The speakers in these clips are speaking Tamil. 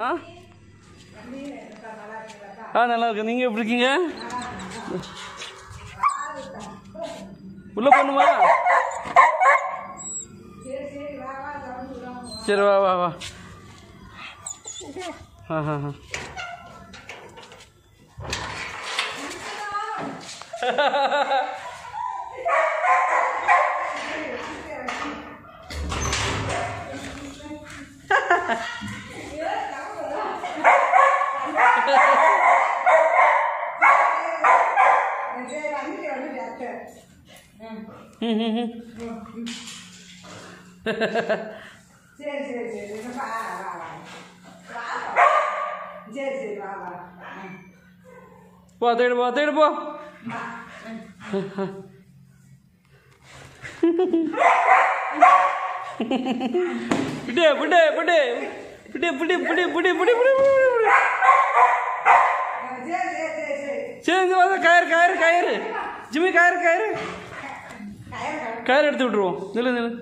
ஆ ஆ நல்லா இருக்கு நீங்கள் எப்படி இருக்கீங்க உள்ள போகணுமா சரி வா வா வா ஆ ஆ ஆ ம் ம் ம் சரி சரி சரி வா வா வா வா வா. சரி சரி வா வா ம். போ தேடு போ தேடு போ பிடி பிடி பிடி பிடி பிடி பிடி பிடி பிடி பிடி பிடி சரி சரி சரி சரி சரி இங்கே வந்து கயிறு கயிறு கயிறு ஜிம்மி கயிறு கயிறு கயிறு கயிறு. கயிறு எடுத்து விட்ருவோம் நில்லு நில்லு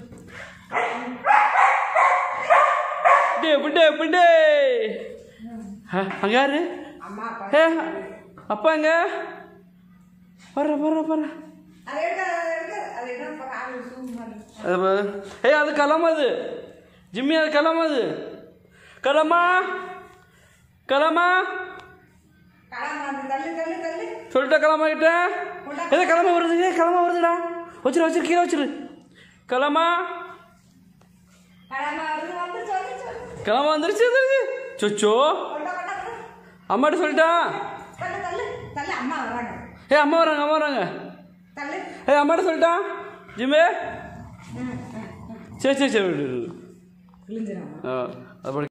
பிடி பிடி பிடி ஆ, அங்க யாரு அம்மா அப்பா ஏ அப்பா எங்க வர்ற வர்ற வர்ற அது எடுக்க அது எடுக்க அது என்ன இப்போ கால் சூம் பண்ணு அது பா- ஏய் அது கிளம்பு அது ஜிம்மி அது கிளம்பு அது கிளம்பா கிளம்பா கிளம்பு அந்த தள்ளு தள்ளு தள்ளு சொல்லிட்டா கிளம்பிட்ட ஏதோ கிளம்ப வருது ஏ கிளம்ப வருதுடா வச்சிரு வச்சிரு கீழே வச்சிரு கிளம்பா கிளம்ப வருது வந்து சொல்லு சொல்லு கிளம்ப வந்துருச்சு வந்துருச்சு சொச்சோ கொண்ட கொண்ட கொண்ட. அம்மாட்ட சொல்லிட்டான் தள்ளு தள்ளு தள்ளு அம்மா வராங்க ஏ அம்மா வராங்க அம்மா வராங்க தள்ளு ஏ அம்மாட்ட சொல்லிட்டான் ஜிம்மி சரி சரி சரி விடு, விடு, விடு. விழுந்துடும் ஆ அது